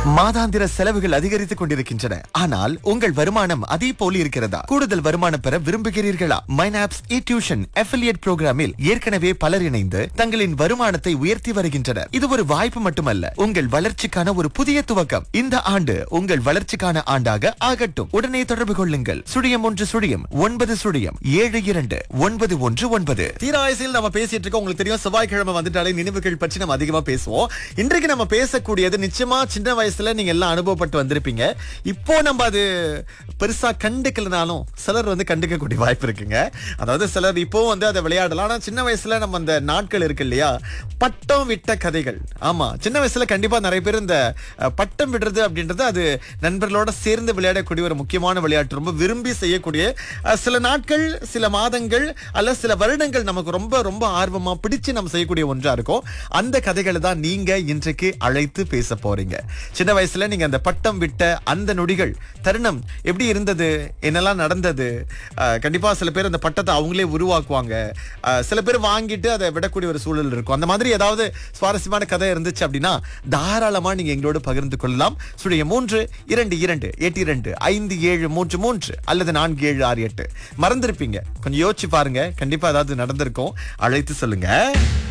மாதாந்திர செலவுகள் அதிகரித்துக் கொண்டிருக்கின்றன ஆனால் உங்கள் வருமானம் அதே போல இருக்கிறதா கூடுதல் வருமானம் பெற விரும்புகிறீர்களா மைனாப்ஸ் இ டியூஷன் அஃபிலியேட் புரோகிராமில் ஏற்கனவே பலர் இணைந்து தங்களின் வருமானத்தை உயர்த்தி வருகின்றனர் இது ஒரு வாய்ப்பு மட்டுமல்ல உங்கள் வளர்ச்சிக்கான ஒரு புதிய துவக்கம் இந்த ஆண்டு உங்கள் வளர்ச்சிக்கான ஆண்டாக ஆகட்டும் உடனே தொடர்பு கொள்ளுங்கள் சுழியம் ஒன்று சுழியம் ஒன்பது சுழியம் ஏழு இரண்டு ஒன்பது ஒன்று ஒன்பது தீராயசில் நம்ம பேசிட்டு இருக்கோம் உங்களுக்கு தெரியும் செவ்வாய்க்கிழமை வந்துட்டாலே நினைவுகள் பற்றி நம்ம அதிகமா பேசுவோம் இன்றைக்கு நம்ம பேசக்கூடியது நிச்சயமா சின்ன வயசுல நீங்க எல்லாம் அனுபவப்பட்டு வந்திருப்பீங்க இப்போ நம்ம அது பெருசா கண்டுக்கலனாலும் சிலர் வந்து கண்டுக்கக்கூடிய வாய்ப்பு இருக்குங்க அதாவது சிலர் இப்போ வந்து அதை விளையாடலாம் ஆனா சின்ன வயசுல நம்ம அந்த நாட்கள் இருக்கு இல்லையா பட்டம் விட்ட கதைகள் ஆமா சின்ன வயசுல கண்டிப்பா நிறைய பேர் இந்த அஹ், பட்டம் விடுறது அப்படின்றது அது நண்பர்களோட சேர்ந்து விளையாடக்கூடிய ஒரு முக்கியமான விளையாட்டு ரொம்ப விரும்பி செய்யக்கூடிய அஹ், சில நாட்கள் சில மாதங்கள் அல்ல சில வருடங்கள் நமக்கு ரொம்ப ரொம்ப ஆர்வமா பிடிச்சு நம்ம செய்யக்கூடிய ஒன்றா இருக்கும் அந்த கதைகளை தான் நீங்க இன்றைக்கு அழைத்து பேச போறீங்க சின்ன வயசுல நீங்க அந்த பட்டம் விட்ட அந்த நொடிகள் தருணம் எப்படி இருந்தது என்னெல்லாம் நடந்தது அஹ், கண்டிப்பா சில பேர் அந்த பட்டத்தை அவங்களே உருவாக்குவாங்க அஹ், சில பேர் வாங்கிட்டு அதை விடக்கூடிய ஒரு சூழல் இருக்கும் அந்த மாதிரி ஏதாவது சுவாரஸ்யமான கதை இருந்துச்சு அப்படின்னா தாராளமா நீங்க எங்களோடு பகிர்ந்து கொள்ளலாம் சுழிய மூன்று இரண்டு இரண்டு எட்டு இரண்டு ஐந்து ஏழு மூன்று மூன்று அல்லது நான்கு ஏழு ஆறு எட்டு மறந்திருப்பீங்க கொஞ்சம் யோசிச்சு பாருங்க கண்டிப்பா ஏதாவது நடந்திருக்கும் அழைத்து சொல்லுங்க